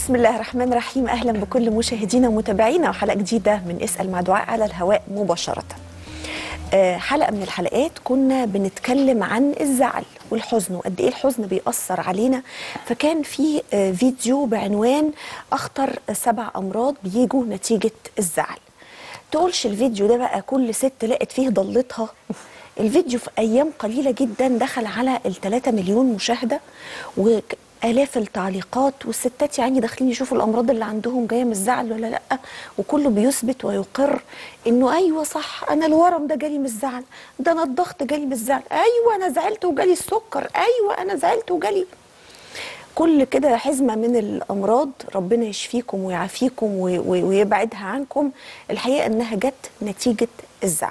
بسم الله الرحمن الرحيم اهلا بكل مشاهدينا ومتابعينا وحلقه جديده من اسال مع دعاء على الهواء مباشره. آه، حلقه من الحلقات كنا بنتكلم عن الزعل والحزن وقد ايه الحزن بيأثر علينا فكان في آه، فيديو بعنوان اخطر سبع امراض بيجوا نتيجه الزعل. تقولش الفيديو ده بقى كل ست لقت فيه ضلتها الفيديو في ايام قليله جدا دخل على ال 3 مليون مشاهده والاف التعليقات والستات يعني داخلين يشوفوا الامراض اللي عندهم جايه من الزعل ولا لا وكله بيثبت ويقر انه ايوه صح انا الورم ده جالي من الزعل ده انا الضغط جالي من الزعل ايوه انا زعلت وجالي السكر ايوه انا زعلت وجالي كل كده حزمه من الامراض ربنا يشفيكم ويعافيكم و- و- ويبعدها عنكم الحقيقه انها جت نتيجه الزعل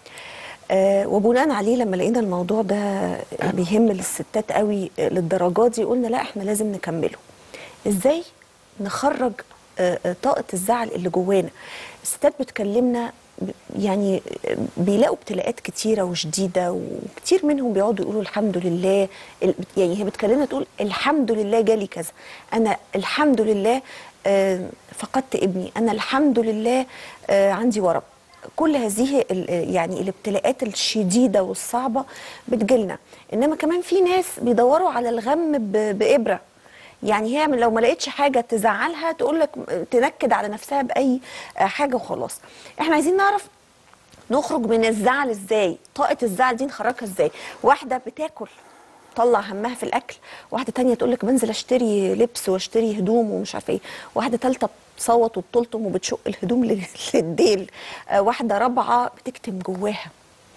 آه وبناء عليه لما لقينا الموضوع ده بيهم الستات قوي آه، للدرجات دي قلنا لا احنا لازم نكمله ازاي نخرج آه، آه، طاقه الزعل اللي جوانا الستات بتكلمنا ب- يعني آه، بيلاقوا ابتلاءات كتيره وشديده وكتير منهم بيقعدوا يقولوا الحمد لله ال- يعني هي بتكلمنا تقول الحمد لله جالي كذا انا الحمد لله آه، فقدت ابني انا الحمد لله آه، عندي ورم كل هذه ال- يعني الابتلاءات الشديده والصعبه بتجيلنا انما كمان في ناس بيدوروا على الغم ب- بابره يعني هي لو ما لقيتش حاجه تزعلها تقول لك تنكد على نفسها باي حاجه وخلاص احنا عايزين نعرف نخرج من الزعل ازاي طاقه الزعل دي نخرجها ازاي واحده بتاكل طلع همها في الاكل واحده تانية تقول لك بنزل اشتري لبس واشتري هدوم ومش عارفه ايه واحده ثالثه بتصوت وبتلطم وبتشق الهدوم لل- للديل آه، واحده رابعه بتكتم جواها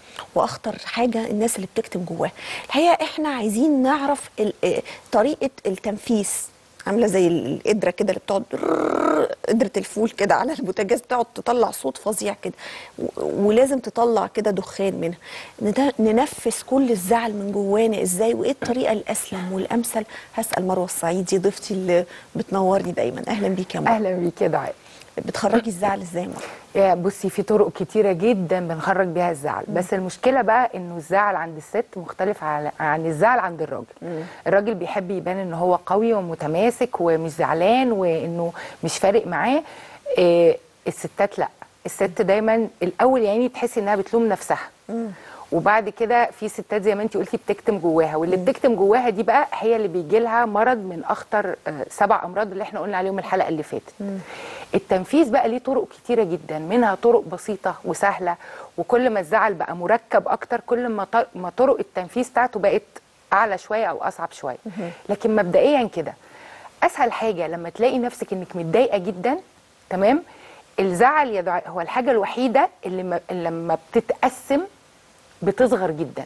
واخطر حاجه الناس اللي بتكتم جواها الحقيقه احنا عايزين نعرف ال- آه، طريقه التنفيس عامله زي القدره كده اللي بتقعد قدره الفول كده على البوتاجاز تقعد تطلع صوت فظيع كده و- ولازم تطلع كده دخان منها ند- ننفس كل الزعل من جوانا ازاي وايه الطريقه الاسلم والامثل هسال مروه الصعيدي ضيفتي اللي بتنورني دايما اهلا بيك يا مروه اهلا بيك يا دعاء بتخرجي الزعل ازاي يا مروه يا بصي في طرق كتيره جدا بنخرج بيها الزعل بس المشكله بقى انه الزعل عند الست مختلف على عن الزعل عند الراجل الراجل بيحب يبان ان هو قوي ومتماسك ومش زعلان وانه مش فارق معاه إيه الستات لا الست دايما الاول يعني تحسي انها بتلوم نفسها وبعد كده في ستات زي ما انت قلتي بتكتم جواها واللي بتكتم جواها دي بقى هي اللي بيجي لها مرض من اخطر آه، سبع امراض اللي احنا قلنا عليهم الحلقه اللي فاتت التنفيذ بقى ليه طرق كتيره جدا منها طرق بسيطه وسهله وكل ما الزعل بقى مركب اكتر كل ما ط- ما طرق التنفيذ بتاعته بقت اعلى شويه او اصعب شويه لكن مبدئيا كده اسهل حاجه لما تلاقي نفسك انك متضايقه جدا تمام الزعل يا دعاء هو الحاجه الوحيده اللي, ما اللي لما بتتقسم بتصغر جدا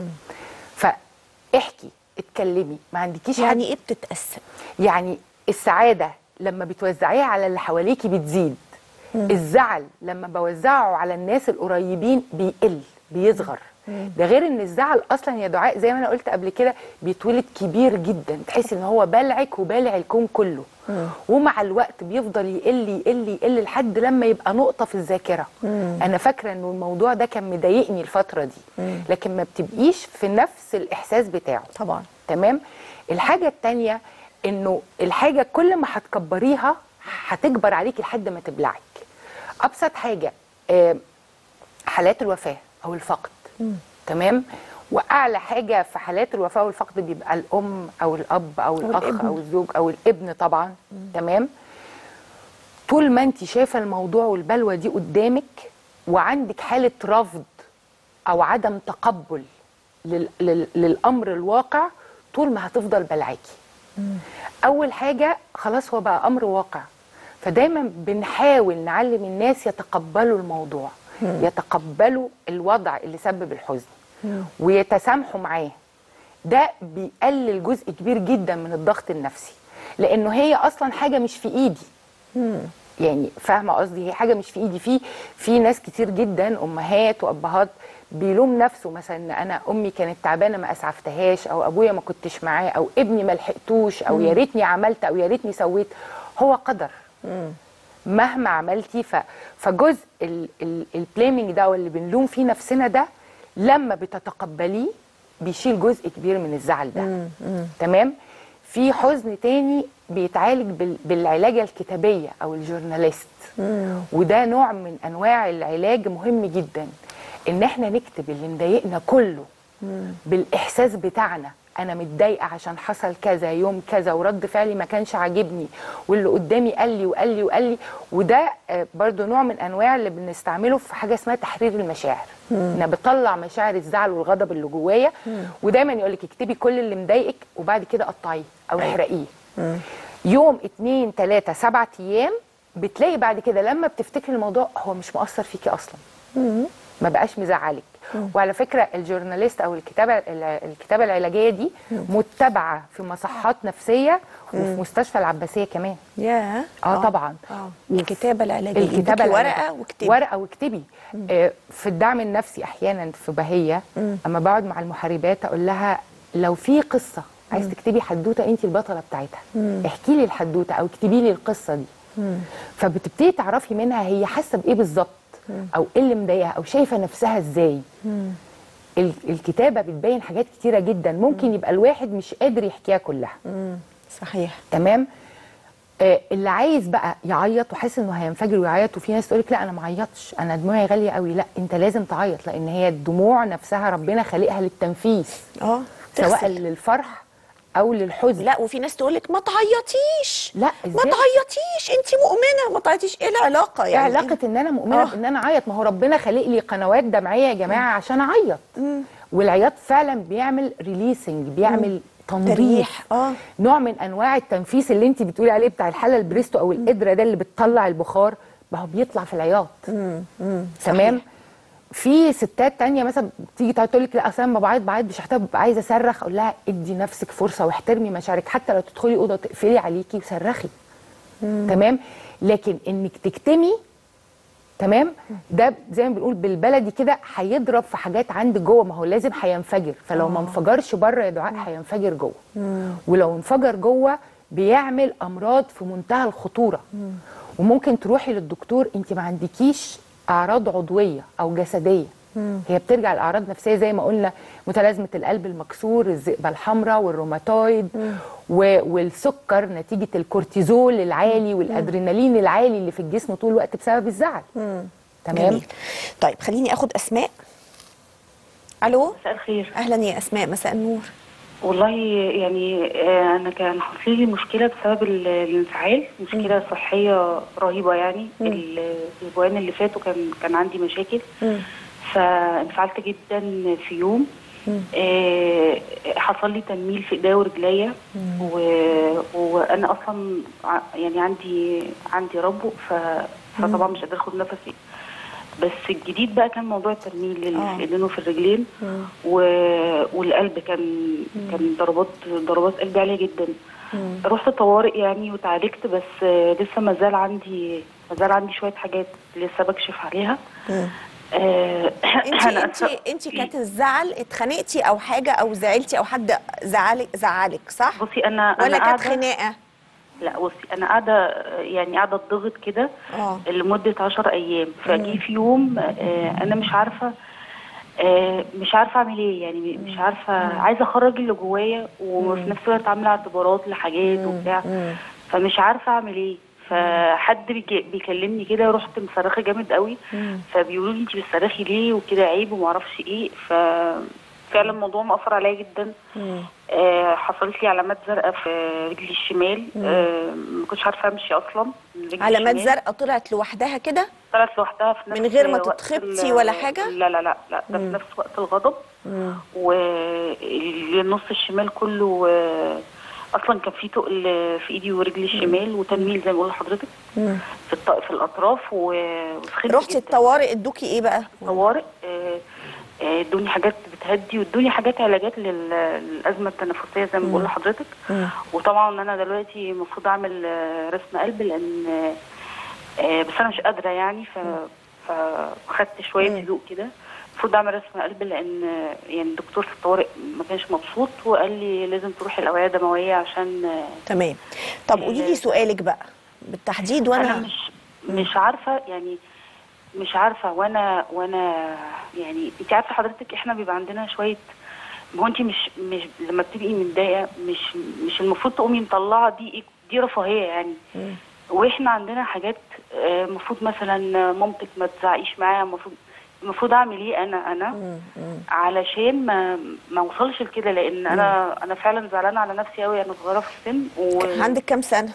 فاحكي اتكلمي ما عندكيش حد يعني ايه بتتقسم يعني السعادة لما بتوزعيها على اللي حواليكي بتزيد الزعل لما بوزعه على الناس القريبين بيقل بيصغر ده غير ان الزعل اصلا يا دعاء زي ما انا قلت قبل كده بيتولد كبير جدا تحس ان هو بلعك وبالع الكون كله ومع الوقت بيفضل يقل يقل يقل لحد لما يبقى نقطه في الذاكره انا فاكره انه الموضوع ده كان مضايقني الفتره دي لكن ما بتبقيش في نفس الاحساس بتاعه طبعا تمام الحاجة التانية انه الحاجة كل ما هتكبريها هتكبر عليكي لحد ما تبلعك ابسط حاجة آه، حالات الوفاة او الفقد تمام واعلى حاجة في حالات الوفاة والفقد بيبقى الام او الاب او الاخ الابن. او الزوج او الابن طبعا تمام طول ما انت شايفة الموضوع والبلوى دي قدامك وعندك حالة رفض او عدم تقبل لل... لل... للامر الواقع طول ما هتفضل بلعاكي اول حاجه خلاص هو بقى امر واقع فدايما بنحاول نعلم الناس يتقبلوا الموضوع يتقبلوا الوضع اللي سبب الحزن ويتسامحوا معاه ده بيقلل جزء كبير جدا من الضغط النفسي لانه هي اصلا حاجه مش في ايدي يعني فاهمه قصدي هي حاجه مش في ايدي في في ناس كتير جدا امهات وابهات بيلوم نفسه مثلا ان انا امي كانت تعبانه ما اسعفتهاش او ابويا ما كنتش معاه او ابني ما لحقتوش او يا ريتني عملت او يا ريتني سويت هو قدر مهما عملتي ف... فجزء البليمنج ده واللي بنلوم فيه نفسنا ده لما بتتقبليه بيشيل جزء كبير من الزعل ده تمام في حزن تاني بيتعالج بال- بالعلاجه الكتابيه او الجورناليست وده نوع من انواع العلاج مهم جدا ان احنا نكتب اللي مضايقنا كله بالاحساس بتاعنا انا متضايقه عشان حصل كذا يوم كذا ورد فعلي ما كانش عاجبني واللي قدامي قال لي وقال لي وقال لي وده آه، برضو نوع من انواع اللي بنستعمله في حاجه اسمها تحرير المشاعر انا بطلع مشاعر الزعل والغضب اللي جوايا ودايما يقول لك اكتبي كل اللي مضايقك وبعد كده قطعيه او احرقيه يوم اتنين تلاتة سبعة ايام بتلاقي بعد كده لما بتفتكري الموضوع هو مش مؤثر فيكي اصلا ما بقاش مزعلك وعلى فكره الجورناليست او الكتابه الع- الكتابه العلاجيه دي متبعه في مصحات نفسيه وفي مستشفى العباسيه كمان يا اه طبعا اه الكتابه العلاجيه الكتابه الكتابه ورقه العلاجية. واكتبي ورقه واكتبي آه في الدعم النفسي احيانا في بهيه اما بقعد مع المحاربات اقول لها لو في قصه عايز تكتبي حدوته انت البطله بتاعتها احكي لي الحدوته او اكتبي لي القصه دي فبتبتدي تعرفي منها هي حاسه بايه بالظبط او ايه اللي مضايقها او شايفه نفسها ازاي ال- الكتابه بتبين حاجات كتيره جدا ممكن يبقى الواحد مش قادر يحكيها كلها صحيح تمام آه اللي عايز بقى يعيط وحاسس انه هينفجر ويعيط وفي ناس تقول لك لا انا ما عيطش انا دموعي غاليه قوي لا انت لازم تعيط لان هي الدموع نفسها ربنا خالقها للتنفيس اه سواء تغسل. للفرح او للحزن لا وفي ناس تقول لك ما تعيطيش لا ما ازاي تعيطيش انت مؤمنه ما تعيطيش ايه العلاقه ايه يعني علاقه ان انا مؤمنه آه. بان انا اعيط ما هو ربنا خالق لي قنوات دمعيه يا جماعه عشان اعيط والعياط فعلا بيعمل ريليسنج بيعمل تنظيف تريح اه نوع من انواع التنفيس اللي انت بتقولي عليه بتاع الحاله البريستو او القدره ده اللي بتطلع البخار ما هو بيطلع في العياط تمام في ستات تانية مثلا تيجي تقعد تقول لك لا اصل انا لما بعيط بعيط مش هحتاج ببقى عايزه اصرخ اقول لها ادي نفسك فرصه واحترمي مشاعرك حتى لو تدخلي اوضه تقفلي عليكي وصرخي تمام لكن انك تكتمي تمام ده زي ما بنقول بالبلدي كده هيضرب في حاجات عندك جوه ما هو لازم هينفجر فلو ما انفجرش بره يا دعاء هينفجر جوه ولو انفجر جوه بيعمل امراض في منتهى الخطوره وممكن تروحي للدكتور انت ما عندكيش اعراض عضويه او جسديه هي بترجع لاعراض نفسيه زي ما قلنا متلازمه القلب المكسور الذئبه الحمراء والروماتويد و- والسكر نتيجه الكورتيزول العالي والادرينالين العالي اللي في الجسم طول الوقت بسبب الزعل تمام جميل طيب خليني اخد اسماء الو مساء الخير اهلا يا اسماء مساء النور والله يعني آه، انا كان حصل لي مشكله بسبب ال- الانفعال مشكله صحيه رهيبه يعني ال- الاسبوعين اللي فاتوا كان كان عندي مشاكل فانفعلت جدا في يوم آه، حصل لي تنميل في ايديا ورجليا و- وانا اصلا ع- يعني عندي عندي ربو ف فطبعا مش قادره اخد نفسي بس الجديد بقى كان موضوع التنميل اللي آه. في الايدين وفي الرجلين و... والقلب كان كان ضربات ضربات قلبي عاليه جدا رحت طوارئ يعني وتعالجت بس آه، لسه ما زال عندي ما زال عندي شويه حاجات لسه بكشف عليها آه، انت أنا انت أسف- انت كانت الزعل اتخانقتي او حاجه او زعلتي او حد زعلك زعلك صح بصي انا ولا انا كانت قاعده خناقه لا بصي انا قاعده آه، يعني قاعده اتضغط كده اه لمده 10 ايام فجي في يوم آه، انا مش عارفه آه، مش عارفه اعمل ايه يعني مش عارفه عايزه اخرج اللي جوايا وفي نفس الوقت عامله اعتبارات لحاجات وبتاع فمش عارفه اعمل ايه فحد بيك- بيكلمني كده رحت مصرخه جامد قوي فبيقولوا لي انت بتصرخي ليه وكده عيب وما اعرفش ايه ففعلا الموضوع مأثر عليا جدا آه حصلت لي علامات زرقاء في رجلي الشمال آه ما كنتش عارفه امشي اصلا من رجلي علامات الشمال. زرقاء طلعت لوحدها كده طلعت لوحدها في نفس من غير ما وقت تتخبطي ال- ولا حاجة؟ لا لا لا لا ده في نفس وقت الغضب والنص الشمال كله آه، اصلا كان في تقل في ايدي ورجلي الشمال وتنميل زي ما بقول لحضرتك في الط- في الاطراف و- وسخنت رحتي جدا. الطوارئ ادوكي ايه بقى طوارئ آه، آه، ادوني حاجات بتهدي وادوني حاجات علاجات لل- للازمه التنفسيه زي ما بقول لحضرتك وطبعا انا دلوقتي المفروض اعمل آه، رسم قلب لان آه، آه، بس انا مش قادره يعني ف فخدت شويه هدوء كده المفروض اعمل رسم قلب لان آه، يعني الدكتور في الطوارئ ما كانش مبسوط وقال لي لازم تروحي الاوعيه الدمويه عشان آه، تمام طب قولي لي آه، سؤالك بقى بالتحديد انا وانا مش مش عارفه يعني مش عارفه وانا وانا يعني انت عارفه حضرتك احنا بيبقى عندنا شويه ما هو انت مش مش لما بتبقي متضايقه مش مش المفروض تقومي مطلعه دي دي رفاهيه يعني واحنا عندنا حاجات آه، المفروض مثلا مامتك ما تزعقيش معايا المفروض المفروض اعمل ايه انا انا علشان ما ما اوصلش لكده لان انا انا فعلا زعلانه على نفسي قوي انا صغيره في السن و عندك كام سنه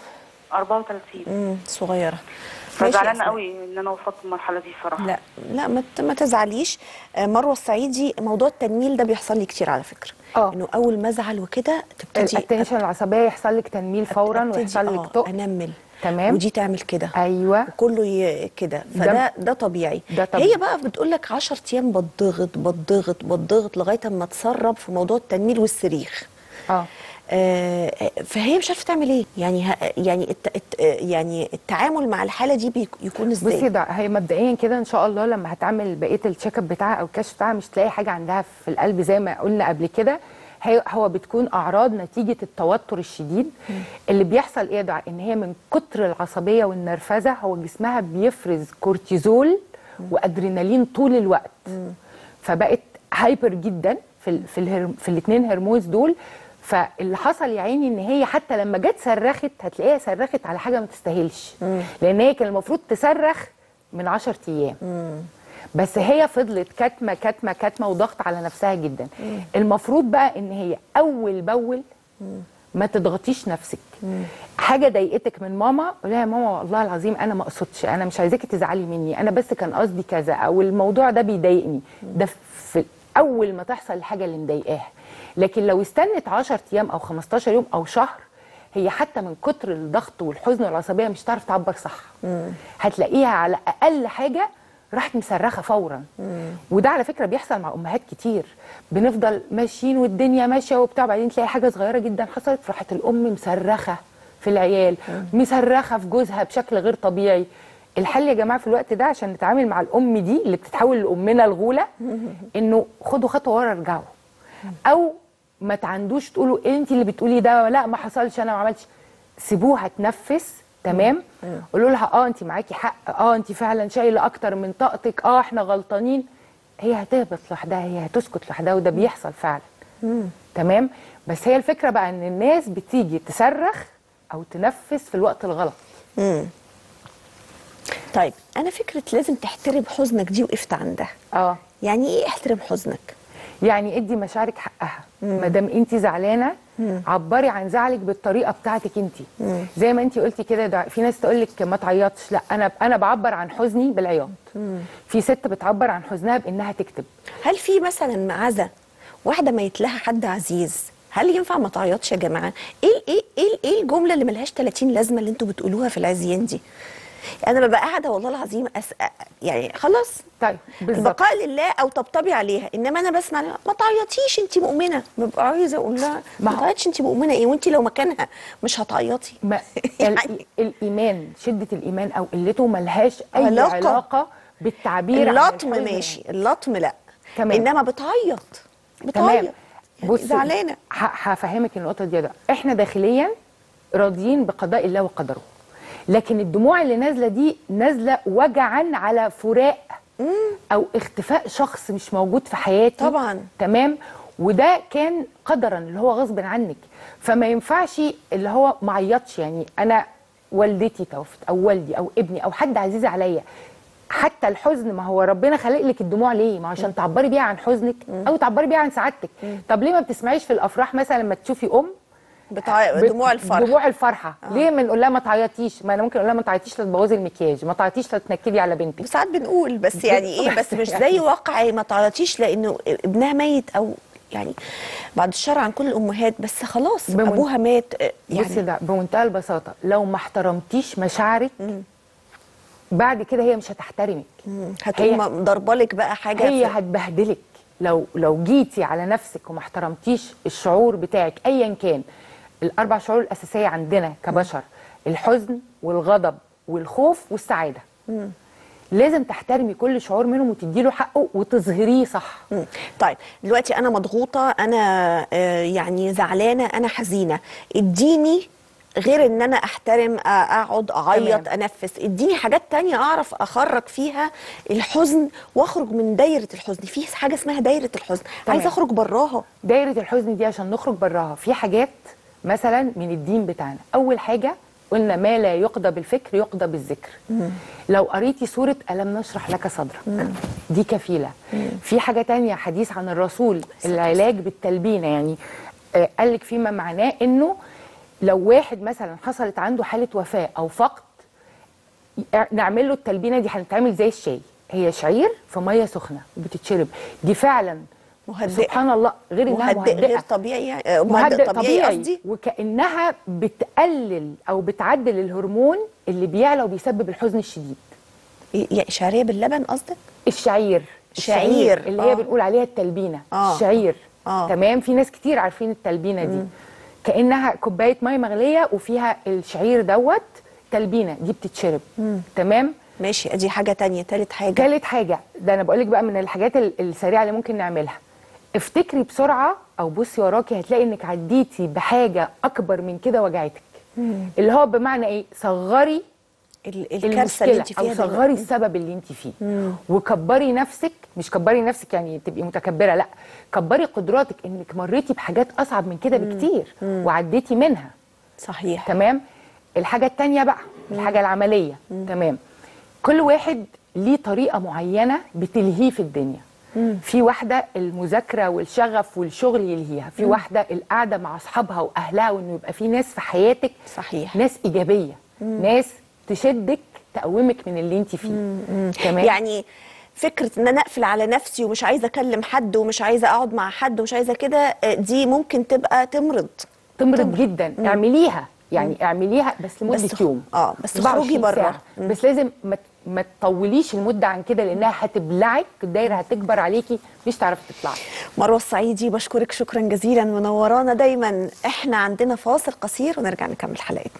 34 امم صغيره ماشي يا فزعلانه أسماء. قوي ان انا وصلت للمرحله دي صراحه لا لا ما ت- ما تزعليش آه، مروه الصعيدي موضوع التنميل ده بيحصل لي كتير على فكره آه. انه اول ما ازعل وكده تبتدي الاتنشن العصبيه يحصل لك تنميل فورا أبتدي ويحصل آه، لك تقل انمل تمام. ودي تعمل كده ايوه وكله ي- كده ده- فده ده طبيعي ده طبيعي. هي بقى بتقول لك 10 ايام بتضغط بتضغط بتضغط لغايه اما تسرب في موضوع التنميل والصريخ اه آه، فهي مش عارفه تعمل ايه يعني ه- يعني الت الت يعني التعامل مع الحاله دي بيك- يكون ازاي بصي ده هي مبدئيا كده ان شاء الله لما هتعمل بقيه التشيك اب بتاعها او الكشف بتاعها مش تلاقي حاجه عندها في القلب زي ما قلنا قبل كده هي هو بتكون اعراض نتيجه التوتر الشديد اللي بيحصل ايه ده ان هي من كتر العصبيه والنرفزه هو جسمها بيفرز كورتيزول وادرينالين طول الوقت فبقت هايبر جدا في ال في الهر في الاثنين هرمونز دول فاللي حصل يا عيني ان هي حتى لما جت صرخت هتلاقيها صرخت على حاجه ما تستاهلش لان هي كان المفروض تصرخ من 10 ايام بس هي فضلت كاتمه كاتمه كاتمه وضغط على نفسها جدا المفروض بقى ان هي اول باول ما تضغطيش نفسك حاجه ضايقتك من ماما قولها يا ماما والله العظيم انا ما اقصدش انا مش عايزاكي تزعلي مني انا بس كان قصدي كذا او الموضوع ده بيضايقني ده في اول ما تحصل الحاجه اللي مضايقاها لكن لو استنت 10 ايام او 15 يوم او شهر هي حتى من كتر الضغط والحزن والعصبيه مش هتعرف تعبر صح هتلاقيها على اقل حاجه راحت مصرخه فورا وده على فكره بيحصل مع امهات كتير بنفضل ماشيين والدنيا ماشيه وبتاع بعدين تلاقي حاجه صغيره جدا حصلت راحت الام مصرخه في العيال مصرخه في جوزها بشكل غير طبيعي الحل يا جماعه في الوقت ده عشان نتعامل مع الام دي اللي بتتحول لامنا الغوله انه خدوا خطوه ورا ارجعوا او ما تعندوش تقولوا إيه انت اللي بتقولي ده لا ما حصلش انا ما عملتش سيبوها تنفس تمام قولوا لها اه انت معاكي حق اه انت فعلا شايله اكتر من طاقتك اه احنا غلطانين هي هتهبط لوحدها هي هتسكت لوحدها وده بيحصل فعلا تمام بس هي الفكره بقى ان الناس بتيجي تصرخ او تنفس في الوقت الغلط طيب انا فكره لازم تحترم حزنك دي وقفت عندها اه يعني ايه احترم حزنك يعني ادي مشاعرك حقها ما دام انت زعلانه عبري عن زعلك بالطريقه بتاعتك انت زي ما انت قلتي كده ده في ناس تقول لك ما تعيطش لا انا انا بعبر عن حزني بالعياط في ست بتعبر عن حزنها بانها تكتب هل في مثلا معزه واحده ميت لها حد عزيز هل ينفع ما تعيطش يا جماعه ايه ايه ايه ايه الجمله اللي ملهاش 30 لازمه اللي انتوا بتقولوها في العزيان دي انا ببقى قاعده والله العظيم أس... يعني خلاص طيب بالظبط البقاء لله او طبطبي عليها انما انا بسمع ما تعيطيش انت مؤمنه ببقى عايزه اقول لها ما ما هو- تعيطيش انت مؤمنه ايه وانت لو مكانها مش هتعيطي ما يعني ال- الايمان شده الايمان او قلته ملهاش اي علاقة. علاقه, علاقة بالتعبير عن اللطم الحزن. ماشي اللطم لا تمام. انما بتعيط بتعيط تمام يعني بصي زعلانه ه- هفهمك النقطه دي ده احنا داخليا راضيين بقضاء الله وقدره لكن الدموع اللي نازله دي نازله وجعا على فراق او اختفاء شخص مش موجود في حياتي طبعاً. تمام وده كان قدرا اللي هو غصب عنك فما ينفعش اللي هو ما عيطش يعني انا والدتي توفت او والدي او ابني او حد عزيز عليا حتى الحزن ما هو ربنا خلق لك الدموع ليه؟ ما هو عشان تعبري بيها عن حزنك او تعبري بيها عن سعادتك طب ليه ما بتسمعيش في الافراح مثلا لما تشوفي ام بتعيط بت- دموع الفرح دموع الفرحه آه. ليه ما نقول لها ما تعيطيش ما انا ممكن اقول لها ما تعيطيش لا تبوظي المكياج ما تعيطيش لا تنكدي على بنتك ساعات بنقول بس يعني ايه بس مش زي واقع ما تعيطيش لانه ابنها ميت او يعني بعد الشر عن كل الامهات بس خلاص بمن- ابوها مات آه، بصي يعني ده بمنتهى البساطه لو ما احترمتيش مشاعرك بعد كده هي مش هتحترمك هتقوم ضربالك بقى حاجه هي في- هتبهدلك لو لو جيتي على نفسك وما احترمتيش الشعور بتاعك ايا كان الاربع شعور الاساسيه عندنا كبشر الحزن والغضب والخوف والسعاده لازم تحترمي كل شعور منهم وتديله حقه وتظهريه صح مم. طيب دلوقتي انا مضغوطه انا آه، يعني زعلانه انا حزينه اديني غير ان انا احترم أ- اقعد اعيط تمام. انفس اديني حاجات تانية اعرف اخرج فيها الحزن واخرج من دايره الحزن في حاجه اسمها دايره الحزن تمام. عايزه اخرج براها دايره الحزن دي عشان نخرج براها في حاجات مثلا من الدين بتاعنا اول حاجه قلنا ما لا يقضى بالفكر يقضى بالذكر لو قريتي سوره الم نشرح لك صدرك دي كفيله في حاجه تانية حديث عن الرسول العلاج بالتلبينه يعني آه، قال لك فيما معناه انه لو واحد مثلا حصلت عنده حاله وفاه او فقد نعمل له التلبينه دي هنتعمل زي الشاي هي شعير في ميه سخنه وبتتشرب دي فعلا مهدئة. سبحان الله غير انها مهدئ مهدئه غير طبيعي آه، مهدئ طبيعي قصدي وكانها بتقلل او بتعدل الهرمون اللي بيعلى وبيسبب الحزن الشديد يعني شعريه باللبن قصدك الشعير شعير، اللي آه. هي بنقول عليها التلبينه آه. الشعير آه. تمام في ناس كتير عارفين التلبينه دي كانها كوبايه ميه مغليه وفيها الشعير دوت تلبينه دي بتتشرب تمام ماشي ادي حاجه تانية تالت حاجه تالت حاجة ده أنا بقولك بقى من الحاجات ال- السريعة اللي ممكن نعملها افتكري بسرعة أو بصي وراكي هتلاقي إنك عديتي بحاجة أكبر من كده وجعتك اللي هو بمعنى إيه صغري ال- الكارثه اللي المشكلة انت أو فيها صغري دلوقتي. السبب اللي أنت فيه وكبري نفسك مش كبري نفسك يعني تبقي متكبرة لا كبري قدراتك إنك مريتي بحاجات أصعب من كده بكتير وعديتي منها صحيح تمام الحاجة التانية بقى الحاجة العملية تمام كل واحد ليه طريقة معينة بتلهيه في الدنيا في واحدة المذاكرة والشغف والشغل يلهيها في واحدة القعدة مع أصحابها وأهلها وإنه يبقى في ناس في حياتك صحيح. ناس إيجابية ناس تشدك تقومك من اللي انت فيه تمام يعني فكره ان انا اقفل على نفسي ومش عايزه اكلم حد ومش عايزه اقعد مع حد ومش عايزه كده آه، دي ممكن تبقى تمرض تمرض جدا اعمليها يعني اعمليها بس لمده بس- يوم آه، بس 24 اخرجي بره. ساعة. بس لازم ما ت- ما تطوليش المده عن كده لانها هتبلعك الدايره هتكبر عليكي مش تعرفي تطلعي مروه الصعيدي بشكرك شكرا جزيلا منورانا دايما احنا عندنا فاصل قصير ونرجع نكمل حلقتنا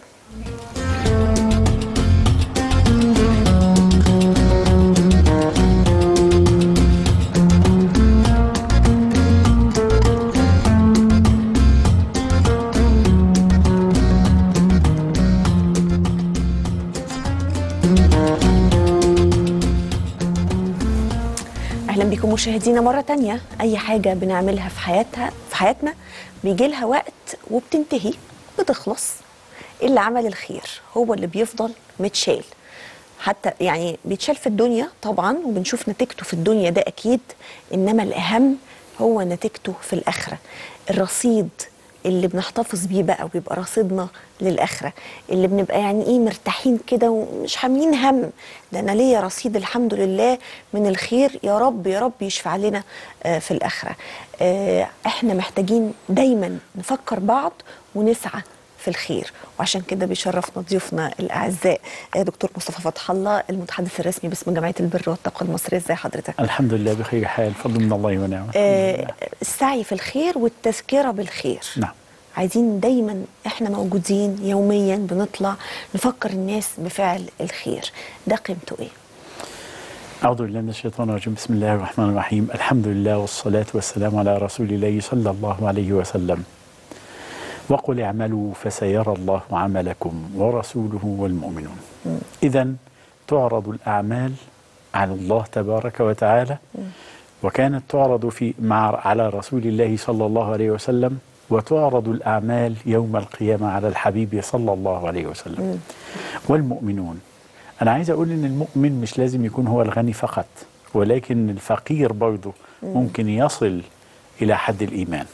اهلا بكم مشاهدينا مره تانية اي حاجه بنعملها في حياتها في حياتنا بيجي لها وقت وبتنتهي بتخلص اللي عمل الخير هو اللي بيفضل متشال حتى يعني بيتشال في الدنيا طبعا وبنشوف نتيجته في الدنيا ده اكيد انما الاهم هو نتيجته في الاخره الرصيد اللي بنحتفظ بيه بقى وبيبقى رصيدنا للاخره اللي بنبقى يعني ايه مرتاحين كده ومش حاملين هم ده انا ليا رصيد الحمد لله من الخير يا رب يا رب يشفع لنا آه، في الاخره آه، احنا محتاجين دايما نفكر بعض ونسعى في الخير وعشان كده بيشرفنا ضيوفنا الاعزاء آه، دكتور مصطفى فتح الله المتحدث الرسمي باسم جمعيه البر والتقوى المصريه ازي حضرتك الحمد لله بخير حال فضل من الله ونعمه آه، السعي في الخير والتذكره بالخير نعم عايزين دايما احنا موجودين يوميا بنطلع نفكر الناس بفعل الخير ده قيمته ايه أعوذ بالله من الشيطان الرجيم بسم الله الرحمن الرحيم الحمد لله والصلاة والسلام على رسول الله صلى الله عليه وسلم وقل اعملوا فسيرى الله عملكم ورسوله والمؤمنون إذا تعرض الأعمال على الله تبارك وتعالى وكانت تعرض في مع على رسول الله صلى الله عليه وسلم وتعرض الأعمال يوم القيامة على الحبيب صلى الله عليه وسلم والمؤمنون أنا عايز أقول إن المؤمن مش لازم يكون هو الغني فقط ولكن الفقير برضه ممكن يصل إلى حد الإيمان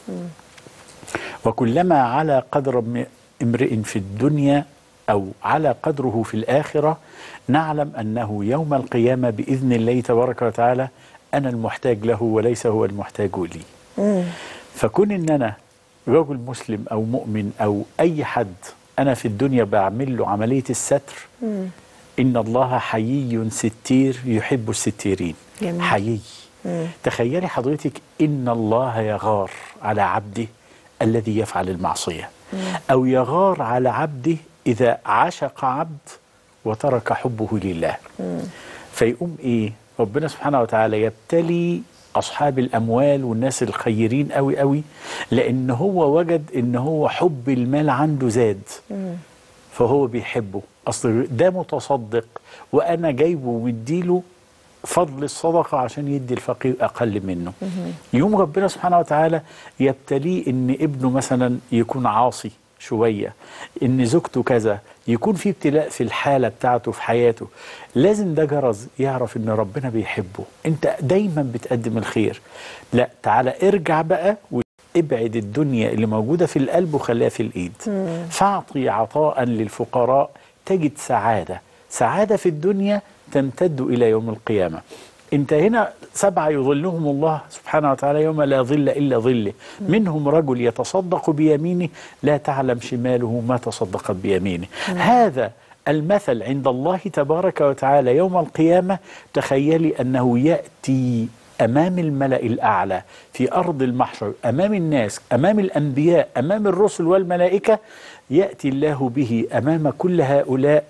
وكلما على قدر م- امرئ في الدنيا أو على قدره في الآخرة نعلم أنه يوم القيامة بإذن الله تبارك وتعالى أنا المحتاج له وليس هو المحتاج لي فكون ان انا رجل مسلم او مؤمن او اي حد انا في الدنيا بعمل له عمليه الستر ان الله حيي ستير يحب الستيرين جميل. حيي تخيلي حضرتك ان الله يغار على عبده الذي يفعل المعصيه او يغار على عبده اذا عشق عبد وترك حبه لله فيقوم ايه ربنا سبحانه وتعالى يبتلي اصحاب الاموال والناس الخيرين قوي قوي لان هو وجد ان هو حب المال عنده زاد فهو بيحبه اصل ده متصدق وانا جايبه ومديله فضل الصدقه عشان يدي الفقير اقل منه يوم ربنا سبحانه وتعالى يبتليه ان ابنه مثلا يكون عاصي شويه ان زوجته كذا يكون في ابتلاء في الحاله بتاعته في حياته لازم ده جرز يعرف ان ربنا بيحبه انت دايما بتقدم الخير لا تعالى ارجع بقى وابعد الدنيا اللي موجوده في القلب وخليها في الايد فاعطي عطاء للفقراء تجد سعاده سعاده في الدنيا تمتد الى يوم القيامه انت هنا سبعه يظلهم الله سبحانه وتعالى يوم لا ظل الا ظله منهم رجل يتصدق بيمينه لا تعلم شماله ما تصدقت بيمينه هذا المثل عند الله تبارك وتعالى يوم القيامه تخيلي انه ياتي امام الملا الاعلى في ارض المحشر امام الناس امام الانبياء امام الرسل والملائكه ياتي الله به امام كل هؤلاء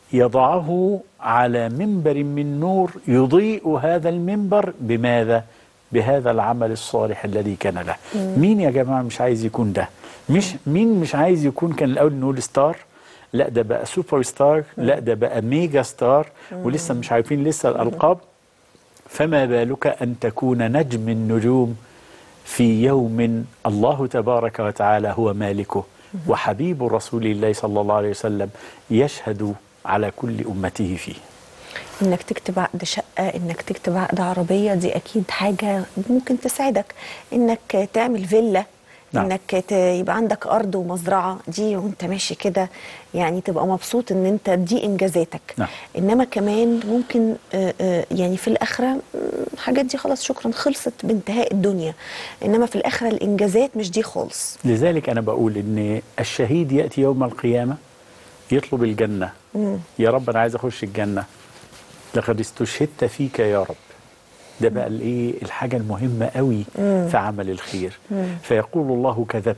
يضعه على منبر من نور يضيء هذا المنبر بماذا؟ بهذا العمل الصالح الذي كان له. مين يا جماعه مش عايز يكون ده؟ مش مين مش عايز يكون كان الاول نقول ستار؟ لا ده بقى سوبر ستار، لا ده بقى ميجا ستار ولسه مش عارفين لسه الالقاب. فما بالك ان تكون نجم النجوم في يوم الله تبارك وتعالى هو مالكه وحبيب رسول الله صلى الله عليه وسلم يشهد على كل امته فيه. انك تكتب عقد شقه انك تكتب عقد عربيه دي اكيد حاجه ممكن تساعدك انك تعمل فيلا نعم. انك ت- يبقى عندك ارض ومزرعه دي وانت ماشي كده يعني تبقى مبسوط ان انت دي انجازاتك نعم. انما كمان ممكن آه، آه، يعني في الاخره مم، الحاجات دي خلاص شكرا خلصت بانتهاء الدنيا انما في الاخره الانجازات مش دي خالص لذلك أنا بقول إن الشهيد يأتي يوم القيامة يطلب الجنة يا رب أنا عايز أخش الجنة لقد استشهدت فيك يا رب ده بقى الايه الحاجه المهمه قوي في عمل الخير فيقول الله كذبت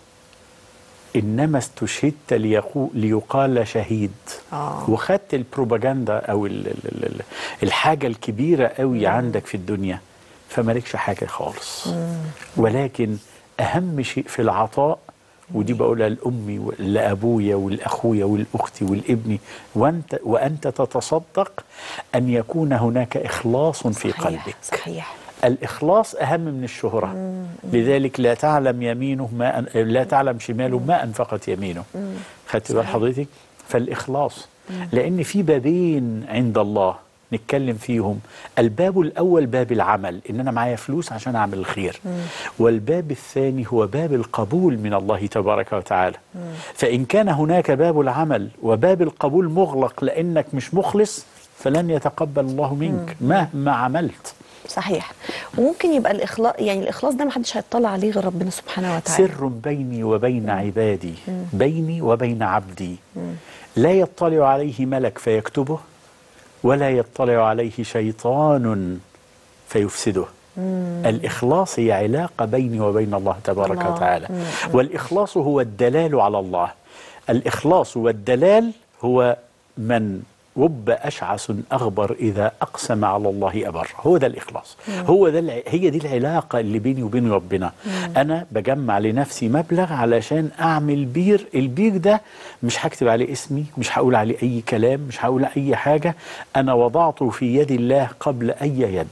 انما استشهدت ليقو ليقال شهيد آه. وخدت البروباجندا او ال ال ال الحاجه الكبيره قوي عندك في الدنيا فمالكش حاجه خالص ولكن اهم شيء في العطاء ودي بقولها لامي ولابويا ولاخويا والاختي والابني وانت وانت تتصدق ان يكون هناك اخلاص في صحيح، قلبك صحيح الإخلاص أهم من الشهرة لذلك لا تعلم يمينه ما أن... لا تعلم شماله ما أنفقت يمينه خدت بال حضرتك فالإخلاص لأن في بابين عند الله نتكلم فيهم الباب الأول باب العمل إن أنا معايا فلوس عشان أعمل الخير والباب الثاني هو باب القبول من الله تبارك وتعالى فإن كان هناك باب العمل وباب القبول مغلق لأنك مش مخلص فلن يتقبل الله منك مهما عملت صحيح وممكن يبقى الاخلاص يعني الاخلاص ده ما حدش هيطلع عليه غير ربنا سبحانه وتعالى سر بيني وبين عبادي بيني وبين عبدي لا يطلع عليه ملك فيكتبه ولا يطلع عليه شيطان فيفسده الإخلاص هي علاقة بيني وبين الله تبارك الله. وتعالى والإخلاص هو الدلال على الله الإخلاص والدلال هو من رب أشعث أغبر إذا أقسم على الله أبر هو ده الإخلاص هو ده الع... هي دي العلاقة اللي بيني وبين ربنا أنا بجمع لنفسي مبلغ علشان أعمل بير البير ده مش هكتب عليه اسمي مش هقول عليه أي كلام مش هقول أي حاجة أنا وضعته في يد الله قبل أي يد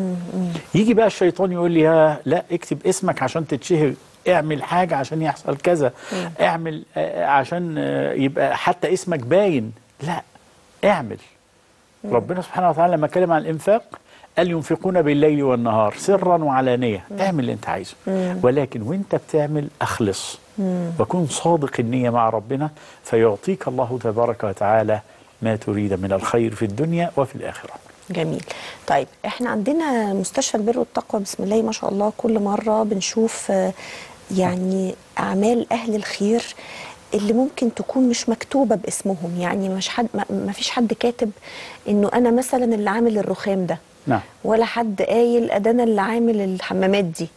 يجي بقى الشيطان يقول لي ها لا اكتب اسمك عشان تتشهر اعمل حاجة عشان يحصل كذا اعمل آه، عشان آه، يبقى حتى اسمك باين لا اعمل ربنا سبحانه وتعالى لما اتكلم عن الانفاق قال ينفقون بالليل والنهار سرا وعلانية اعمل اللي انت عايزه ولكن وانت بتعمل اخلص وكن صادق النية مع ربنا فيعطيك الله تبارك وتعالى ما تريد من الخير في الدنيا وفي الآخرة جميل طيب احنا عندنا مستشفى البر والتقوى بسم الله ما شاء الله كل مره بنشوف آه، يعني اعمال اهل الخير اللي ممكن تكون مش مكتوبه باسمهم يعني مش حد ما- ما فيش حد كاتب انه انا مثلا اللي عامل الرخام ده نعم ولا حد قايل ده انا اللي عامل الحمامات دي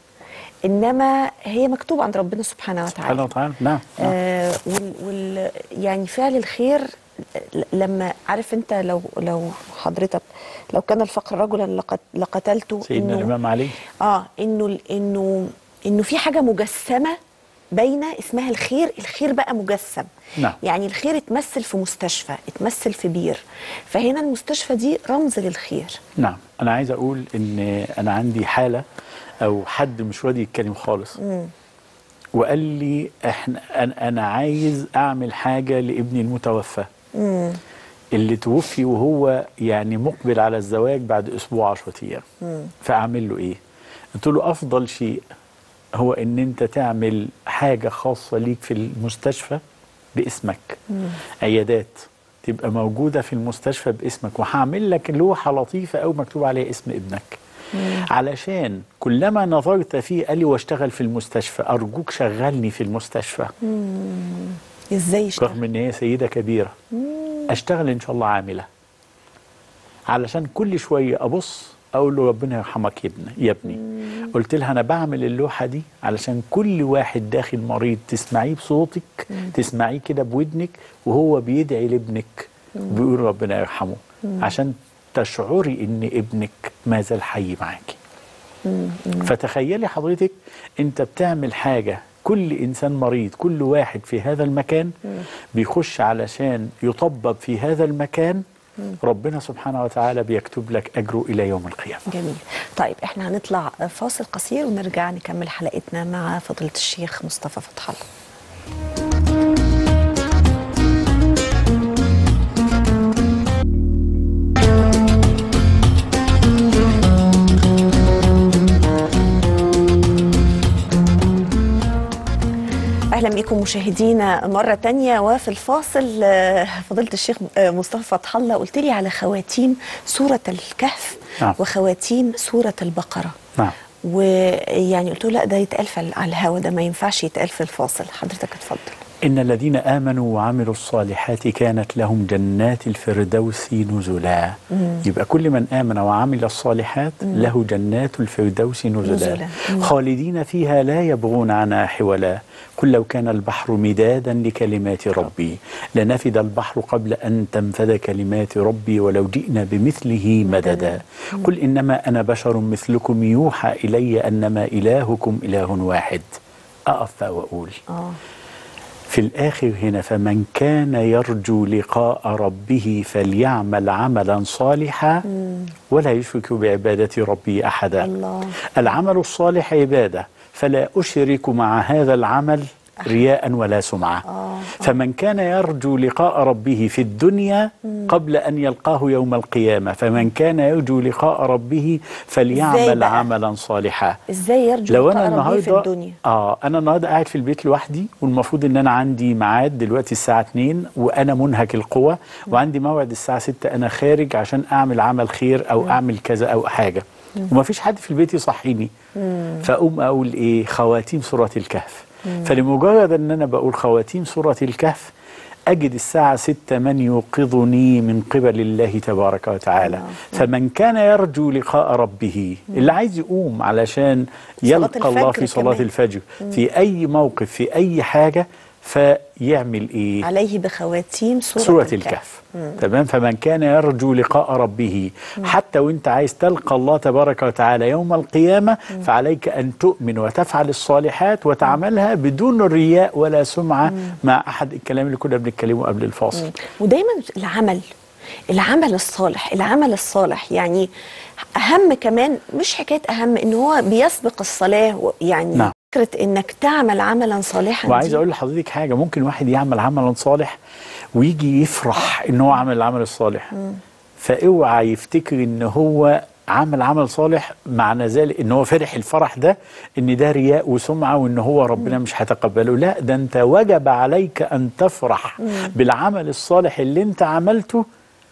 انما هي مكتوبه عند ربنا سبحانه وتعالى سبحانه وتعالى نعم نعم. آه وال وال يعني فعل الخير ل- لما عارف انت لو لو حضرتك لو كان الفقر رجلا لقت- لقتلته سيدنا إنه- الإمام علي اه انه ال- انه انه في حاجه مجسمه باينه اسمها الخير الخير بقى مجسم نعم. يعني الخير اتمثل في مستشفى اتمثل في بير فهنا المستشفى دي رمز للخير نعم انا عايز اقول ان انا عندي حاله او حد مش راضي يتكلم خالص وقال لي احنا انا أنا عايز اعمل حاجه لابني المتوفى اللي توفي وهو يعني مقبل على الزواج بعد اسبوع 10 ايام فاعمل له ايه قلت له افضل شيء هو ان انت تعمل حاجه خاصه ليك في المستشفى باسمك عيادات تبقى موجوده في المستشفى باسمك وهعمل لك لوحه لطيفه او مكتوب عليها اسم ابنك علشان كلما نظرت فيه قال لي واشتغل في المستشفى ارجوك شغلني في المستشفى ازاي يشتغل رغم ان هي سيده كبيره اشتغل ان شاء الله عامله علشان كل شويه ابص اقول له ربنا يرحمك يا ابني يا ابني قلت لها انا بعمل اللوحه دي علشان كل واحد داخل مريض تسمعيه بصوتك تسمعيه كده بودنك وهو بيدعي لابنك بيقول ربنا يرحمه عشان تشعري ان ابنك ما زال حي معاكي فتخيلي حضرتك انت بتعمل حاجه كل انسان مريض كل واحد في هذا المكان بيخش علشان يطبب في هذا المكان ربنا سبحانه وتعالى بيكتب لك اجره الى يوم القيامه جميل طيب احنا هنطلع فاصل قصير ونرجع نكمل حلقتنا مع فضيله الشيخ مصطفى فتح الله اهلا بكم مشاهدينا مره تانية وفي الفاصل آه، فضيله الشيخ آه، مصطفى فتح الله قلت لي على خواتيم سوره الكهف نعم. وخواتيم سوره البقره نعم ويعني قلت له لا ده يتقال في- على الهوا ده ما ينفعش يتقال في الفاصل حضرتك اتفضل إن الذين آمنوا وعملوا الصالحات كانت لهم جنات الفردوس نزلا يبقى كل من آمن وعمل الصالحات له جنات الفردوس نزلا نزلا. مم. خالدين فيها لا يبغون عنها حولا قل لو كان البحر مدادا لكلمات ربي لنفد البحر قبل أن تنفذ كلمات ربي ولو جئنا بمثله مددا قل إنما أنا بشر مثلكم يوحى إلي أنما إلهكم إله واحد أقف وأقول اه في الآخر هنا فمن كان يرجو لقاء ربه فليعمل عملا صالحا ولا يشرك بعبادة ربه أحدا الله. العمل الصالح عبادة فلا أشرك مع هذا العمل رياء ولا سمعة فمن كان يرجو لقاء ربه في الدنيا قبل أن يلقاه يوم القيامة فمن كان يرجو لقاء ربه إزاي فليعمل بقى؟ عملا صالحا ازاي يرجو لو انا لقاء ربه النهارده في الدنيا اه انا النهارده قاعد في البيت لوحدي والمفروض ان انا عندي ميعاد دلوقتي الساعه 2 وانا منهك القوى وعندي موعد الساعه 6 انا خارج عشان اعمل عمل خير او اعمل كذا او حاجه ومفيش حد في البيت يصحيني فاقوم اقول ايه خواتيم سوره الكهف فلمجرد ان انا بقول خواتيم سوره الكهف أجد الساعة ستة من يوقظني من قبل الله تبارك وتعالى فمن كان يرجو لقاء ربه اللي عايز يقوم علشان صلاة يلقى الله الفجر في صلاة كمان. الفجر في أي موقف في أي حاجة فيعمل إيه عليه بخواتيم سوره, سورة الكهف تمام فمن كان يرجو لقاء ربه حتى وانت عايز تلقى الله تبارك وتعالى يوم القيامة فعليك أن تؤمن وتفعل الصالحات وتعملها بدون رياء ولا سمعة مع أحد الكلام اللي كنا بنتكلمه قبل الفاصل ودايما العمل العمل الصالح العمل الصالح يعني اهم كمان مش حكايه اهم ان هو بيسبق الصلاه و- يعني نعم. فكره انك تعمل عملا صالحا وعايز دي اقول لحضرتك حاجه ممكن واحد يعمل عملا صالح ويجي يفرح ان هو عمل العمل الصالح فاوعى يفتكر ان هو عمل عمل صالح معنى ذلك ان هو فرح الفرح ده ان ده رياء وسمعه وان هو ربنا مش هيتقبله لا ده انت وجب عليك ان تفرح بالعمل الصالح اللي انت عملته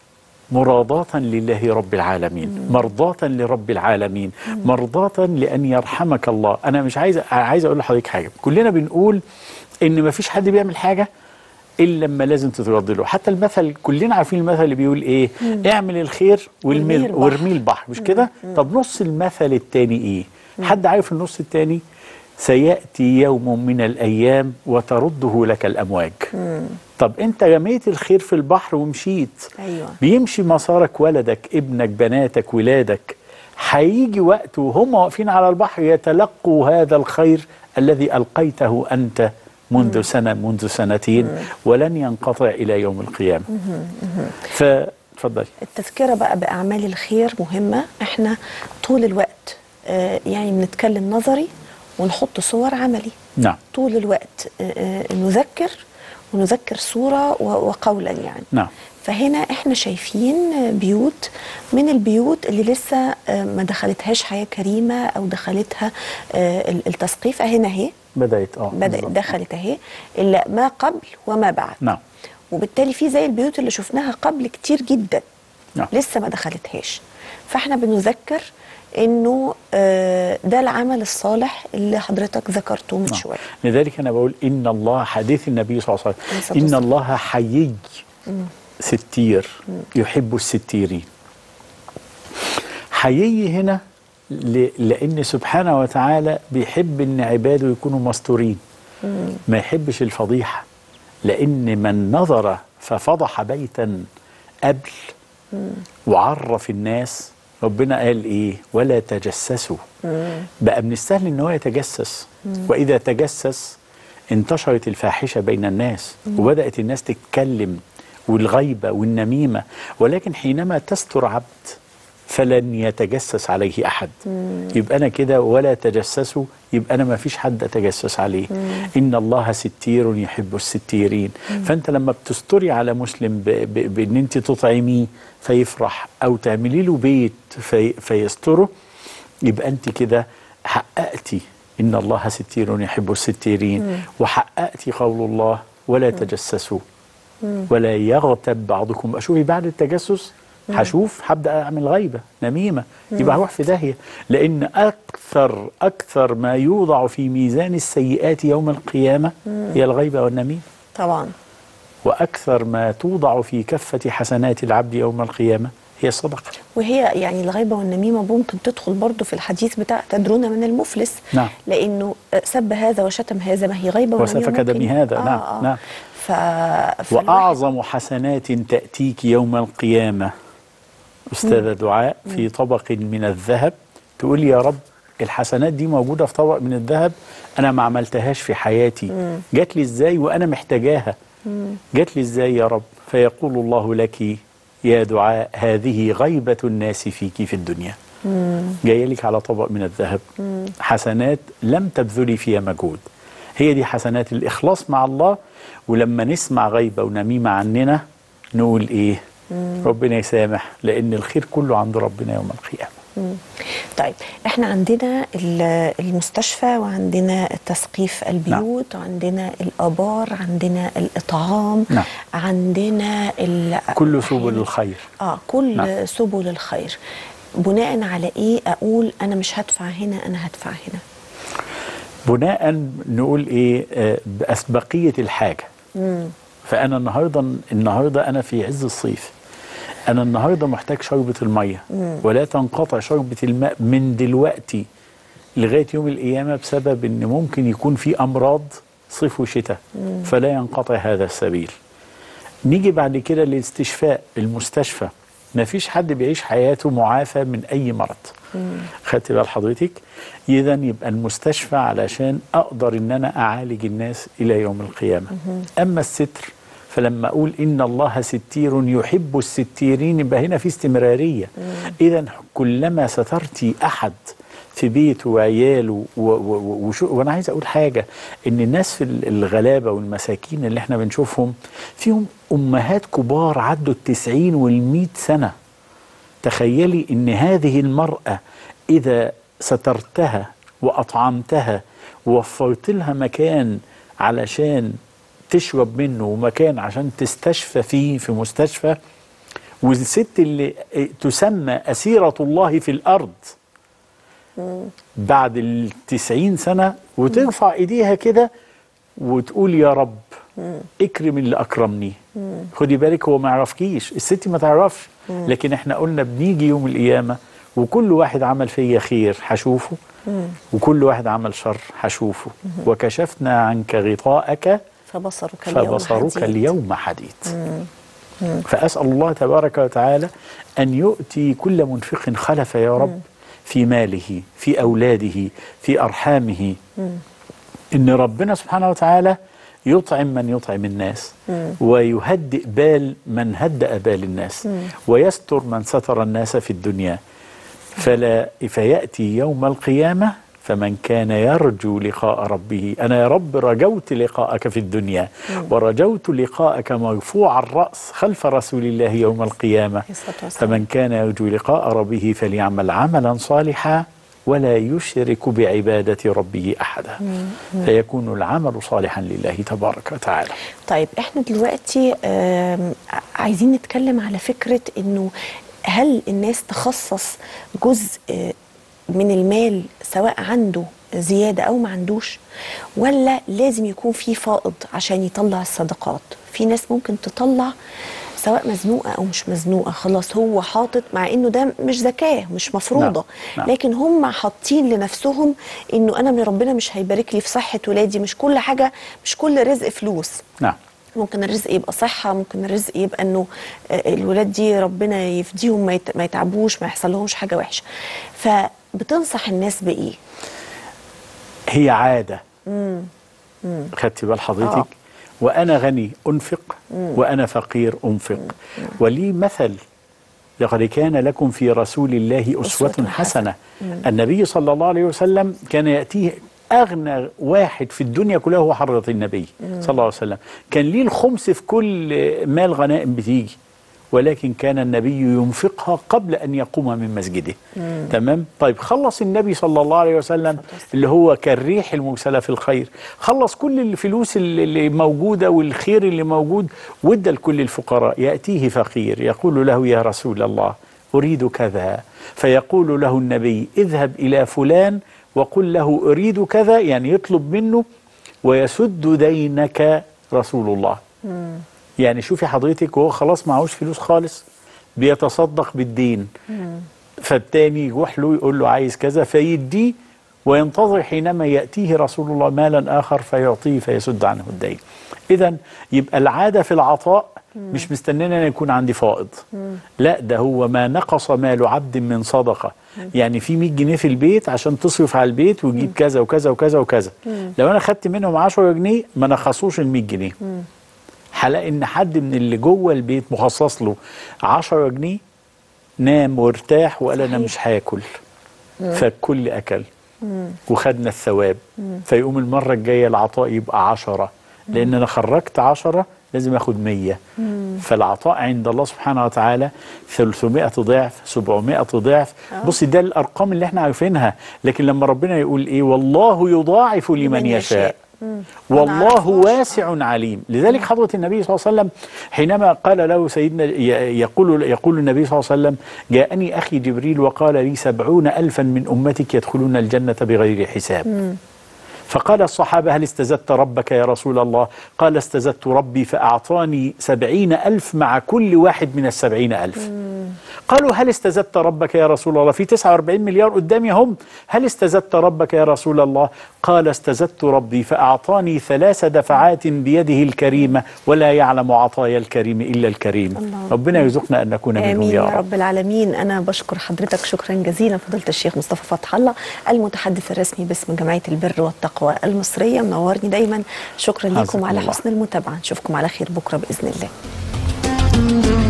مرضاة لله رب العالمين مرضاة لرب العالمين مرضاة لأن يرحمك الله أنا مش عايز عايز أقول لحضرتك حاجة كلنا بنقول إن ما فيش حد بيعمل حاجة إلا لما لازم تترد له حتى المثل كلنا عارفين المثل اللي بيقول إيه اعمل الخير وارميه والمي البحر. وارميه البحر مش كده طب نص المثل التاني إيه حد عارف النص التاني سيأتي يوم من الأيام وترده لك الأمواج طب أنت رميت الخير في البحر ومشيت ايوه بيمشي مسارك ولدك ابنك بناتك ولادك هيجي وقت وهم واقفين على البحر يتلقوا هذا الخير الذي ألقيته أنت منذ سنة منذ سنتين ولن ينقطع إلى يوم القيامة فتفضلي التذكرة بقى بأعمال الخير مهمة احنا طول الوقت آه، يعني بنتكلم نظري ونحط صور عملي نعم طول الوقت آه، آه، نذكر ونذكر صورة و- وقولا يعني نعم فهنا احنا شايفين بيوت من البيوت اللي لسه آه، ما دخلتهاش حياة كريمة او دخلتها آه، ال- التثقيف هنا اهي بدأت اه بدأت بالظبط. دخلت اهي الا ما قبل وما بعد نعم وبالتالي في زي البيوت اللي شفناها قبل كتير جدا نعم. لسه ما دخلتهاش فاحنا بنذكر انه آه، ده العمل الصالح اللي حضرتك ذكرته من نعم. شويه لذلك أنا بقول إن الله حديث النبي صلى الله عليه عليه الصلاة وسلم إن والسلام. الله حيي ستير يحب الستيرين حيي هنا ل- لأن سبحانه وتعالى بيحب إن عباده يكونوا مستورين ما يحبش الفضيحة لأن من نظر ففضح بيتا قبل وعرف الناس ربنا قال ايه ولا تجسسوا بقى من السهل ان هو يتجسس واذا تجسس انتشرت الفاحشه بين الناس وبدات الناس تتكلم والغيبه والنميمه ولكن حينما تستر عبد فلن يتجسس عليه احد يبقى انا كده ولا تجسسوا يبقى انا ما فيش حد اتجسس عليه ان الله ستير يحب الستيرين فانت لما بتستري على مسلم ب- ب- بان انت تطعميه فيفرح او تعملي له بيت في فيستره يبقى انت كده حققتي ان الله ستير يحب الستيرين وحققتي قول الله ولا تجسسوا ولا يغتب بعضكم اشوفي بعد التجسس هشوف هبدا اعمل غيبه نميمه يبقى هروح في داهيه لان اكثر اكثر ما يوضع في ميزان السيئات يوم القيامه هي الغيبه والنميمه طبعا واكثر ما توضع في كفه حسنات العبد يوم القيامه هي الصدقه وهي يعني الغيبه والنميمه ممكن تدخل برضو في الحديث بتاع تدرون من المفلس نعم. لانه آه، سب هذا وشتم هذا ما هي غيبه ونميمه وسفك دم ممكن- هذا، نعم، نعم. ف... فالواحد- واعظم حسنات تاتيك يوم القيامه استاذه دعاء في طبق من الذهب تقول يا رب الحسنات دي موجوده في طبق من الذهب انا ما عملتهاش في حياتي جات لي ازاي وانا محتاجاها جات لي ازاي يا رب فيقول الله لك يا دعاء هذه غيبه الناس فيك في الدنيا جايه لك على طبق من الذهب حسنات لم تبذلي فيها مجهود هي دي حسنات الاخلاص مع الله ولما نسمع غيبه ونميمه عننا نقول ايه ربنا يسامح لان الخير كله عند ربنا يوم القيامه طيب احنا عندنا ال- المستشفى وعندنا تثقيف البيوت وعندنا الابار عندنا الاطعام نعم. عندنا ال- كل سبل أحياناً- الخير اه كل نعم. سبل الخير بناء على ايه اقول انا مش هدفع هنا انا هدفع هنا بناء نقول ايه آه، بأسبقية الحاجة فأنا النهاردة النهاردة أنا في عز الصيف أنا النهاردة محتاج شربة المية ولا تنقطع شربة الماء من دلوقتي لغاية يوم القيامة بسبب إن ممكن يكون في أمراض صيف وشتاء فلا ينقطع هذا السبيل نيجي بعد كده للاستشفاء المستشفى ما فيش حد بيعيش حياته معافى من اي مرض خدت بال حضرتك اذا يبقى المستشفى علشان اقدر ان انا اعالج الناس الى يوم القيامه اما الستر فلما اقول ان الله ستير يحب الستيرين يبقى هنا في استمراريه اذا كلما سترتي احد في بيته وعياله و- و- وشو وانا عايز اقول حاجه ان الناس في ال- الغلابه والمساكين اللي احنا بنشوفهم فيهم امهات كبار عدوا التسعين والمئة سنه تخيلي ان هذه المراه اذا سترتها واطعمتها ووفرت لها مكان علشان تشرب منه ومكان عشان تستشفى فيه في مستشفى والست اللي تسمى أسيرة الله في الأرض بعد التسعين سنة وترفع إيديها كده وتقول يا رب اكرم اللي أكرمني خدي بالك هو ما يعرفكيش الست ما تعرفش لكن احنا قلنا بنيجي يوم القيامة وكل واحد عمل فيا خير هشوفه وكل واحد عمل شر هشوفه وكشفنا عنك غطاءك فبصرك اليوم فبصرك حديد. اليوم حديد فأسأل الله تبارك وتعالى أن يؤتي كل منفق خلف يا رب في ماله في أولاده في أرحامه إن ربنا سبحانه وتعالى يطعم من يطعم الناس ويهدئ بال من هدأ بال الناس ويستر من ستر الناس في الدنيا فلا فيأتي يوم القيامة فمن كان يرجو لقاء ربه أنا يا رب رجوت لقاءك في الدنيا ورجوت لقاءك مرفوع الرأس خلف رسول الله يوم القيامة الصلاة والسلام. فمن كان يرجو لقاء ربه فليعمل عملا صالحا ولا يشرك بعبادة ربه أحدا فيكون العمل صالحا لله تبارك وتعالى طيب احنا دلوقتي آم، عايزين نتكلم على فكرة انه هل الناس تخصص جزء آه، من المال سواء عنده زيادة او ما عندوش ولا لازم يكون في فائض عشان يطلع الصدقات في ناس ممكن تطلع سواء مزنوقة او مش مزنوقة خلاص هو حاطط مع انه ده مش زكاة مش مفروضة نعم. نعم. لكن هم حاطين لنفسهم انه انا من ربنا مش هيبارك لي في صحة ولادي مش كل حاجة مش كل رزق فلوس نعم ممكن الرزق يبقى صحة ممكن الرزق يبقى انه آه، الولاد دي ربنا يفديهم ما يت- ما يتعبوش ما يحصل لهمش حاجة وحشة فبتنصح الناس بإيه؟ هي عادة خدتي بال حضرتك آه. وأنا غني أنفق وأنا فقير أنفق ولي مثل لقد كان لكم في رسول الله أسوة أسوة حسنة النبي صلى الله عليه وسلم كان يأتيه أغنى واحد في الدنيا كلها هو حضرة النبي صلى الله عليه وسلم كان ليه الخمس في كل مال غنائم بتيجي ولكن كان النبي ينفقها قبل أن يقوم من مسجده تمام طيب خلص النبي صلى الله عليه وسلم اللي هو كالريح المرسلة في الخير خلص كل الفلوس اللي اللي موجودة والخير اللي موجود وادى لكل الفقراء يأتيه فقير يقول له يا رسول الله أريد كذا فيقول له النبي اذهب إلى فلان وقل له أريد كذا يعني يطلب منه ويسد دينك رسول الله يعني شوفي حضرتك وهو خلاص معهوش فلوس خالص بيتصدق بالدين فالتاني يروح له يقول له عايز كذا فيديه وينتظر حينما يأتيه رسول الله مالا آخر فيعطيه فيسد عنه الدين إذا يبقى العادة في العطاء مش مستنينا أن يكون عندي فائض لا ده هو ما نقص مال عبد من صدقة يعني في 100 جنيه في البيت عشان تصرف على البيت وتجيب كذا وكذا وكذا وكذا لو أنا خدت منهم 10 جنيه ما نخصوش ال 100 جنيه هلاقي ان حد من اللي جوه البيت مخصص له 10 جنيه نام وارتاح وقال انا صحيح. مش هاكل فالكل اكل وخدنا الثواب فيقوم المره الجايه العطاء يبقى 10 لان انا خرجت 10 لازم اخد 100 فالعطاء عند الله سبحانه وتعالى 300 ضعف 700 ضعف بصي ده الارقام اللي احنا عارفينها لكن لما ربنا يقول ايه والله يضاعف لمن لمن يشاء. يشاء مم. والله معرفهاش. واسع عليم لذلك حضرة النبي صلى الله عليه وسلم حينما قال له سيدنا ي- يقول يقول النبي صلى الله عليه وسلم جاءني أخي جبريل وقال لي سبعون ألفا من أمتك يدخلون الجنة بغير حساب فقال الصحابة هل استزدت ربك يا رسول الله قال استزدت ربي فأعطاني سبعين ألف مع كل واحد من السبعين ألف قالوا هل استزدت ربك يا رسول الله في 49 مليار قدامي هم هل استزدت ربك يا رسول الله قال استزدت ربي فأعطاني ثلاث دفعات بيده الكريمة ولا يعلم عطايا الكريم إلا الكريم الله. ربنا يرزقنا أن نكون منهم آمين يا يا رب رب العالمين أنا بشكر حضرتك شكرا جزيلا فضيلة الشيخ مصطفى فتح الله المتحدث الرسمي باسم جمعية البر والتقوى المصرية منورني دايما شكرا حفظكم لكم على الله. حسن المتابعة نشوفكم على خير بكرة بإذن الله